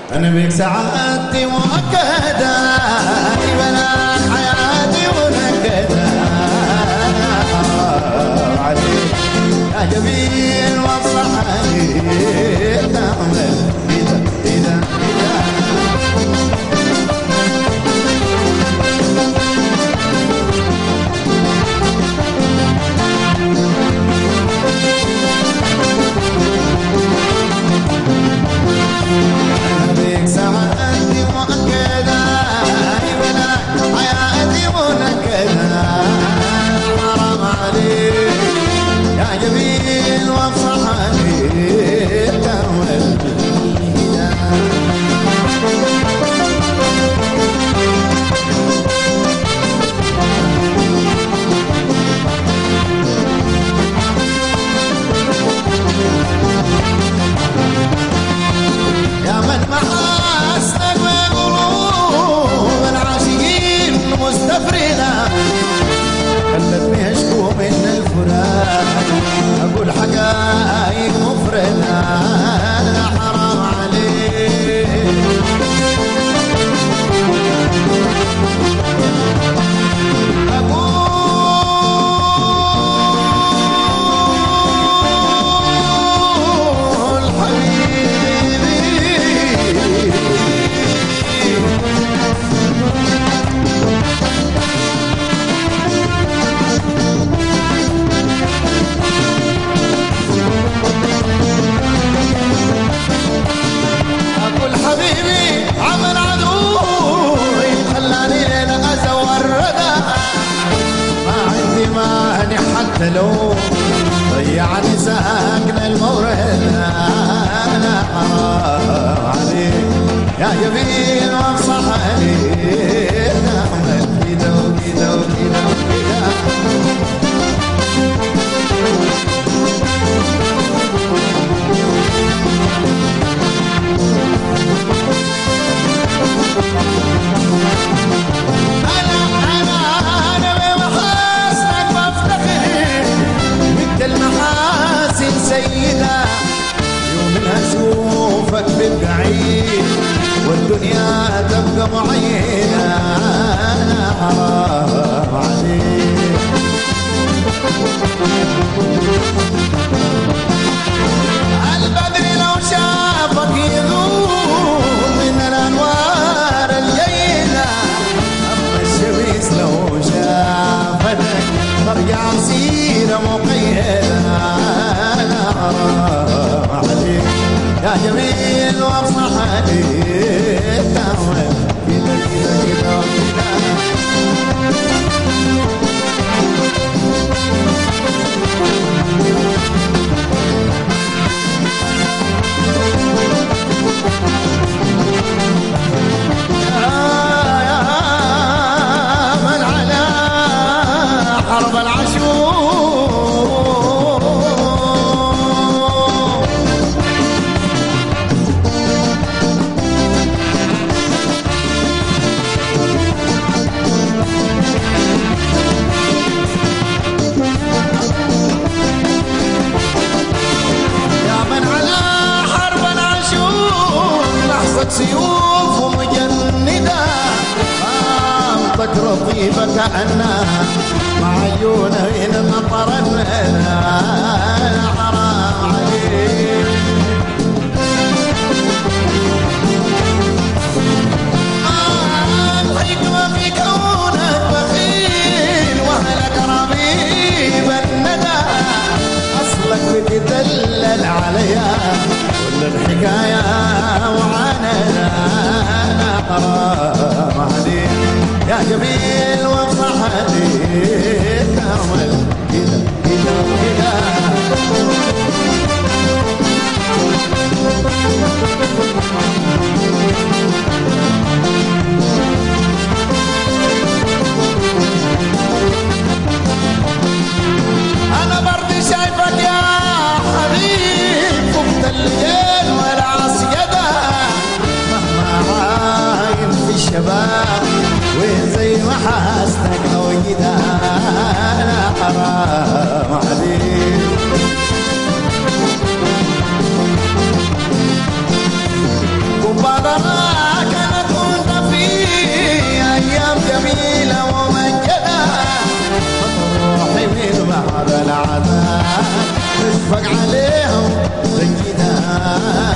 انا بك سعادتي مؤكدة بلاك حياتي منكدة عليك يا جميل واصلح عليك تعمل إذا إذا إذا بك سعادتي مؤكدة ولا حياتي منكدة حرام عليك يا جميل وافصح عليك تهوى يا من محاسنك وقلوب العاشقين مستفردة خلتني اشكو من الفراق اقول حقايق مفردة حرام عليك أقول حبيبي أقول حبيبي عمل عدوي خلاني الأذى والردى ما عندي مانع حتى لو ضيعني ساكن المورد أنا حرام عليك يا جميل وانصح عليك نعمل كده وكده وكده وكده أنا أنا أنا بمحاسنك بفتخر مثل المحاسن سيدة يوم أشوفك بالبعيد والدنيا تبقى معينة أنا حرام عليك البدر لو شافك يذوب من الانوار الجيده اما الشمس لو شافتك ترجع سيره مقيده انا حرام عليك يا جميل وافصح عليك تعمل كده كده كده كده يا من على حرب العشوق يا من على حرب العشوق لحظة سيوف ومجندة خامتك رطيبة كأنها مع عيونها إن مطر حرام عليك آه، الحكمة في كونك بخيل وأهلك ربيب الندى أصلك بتدلل عليا كل الحكاية وعننا حرام عليك يا جميل وافرح عليك تعمل كده كده كده انا برضي شايفك يا حبيب فوق الليل والعصيدة مهما عاين في الشباب وين زي ما حاسنك لو كده انا حرام عليك بعد راك انا كنت في ايام جميله ومجدة روحي من بعد العذاب اشفق عليهم سيدها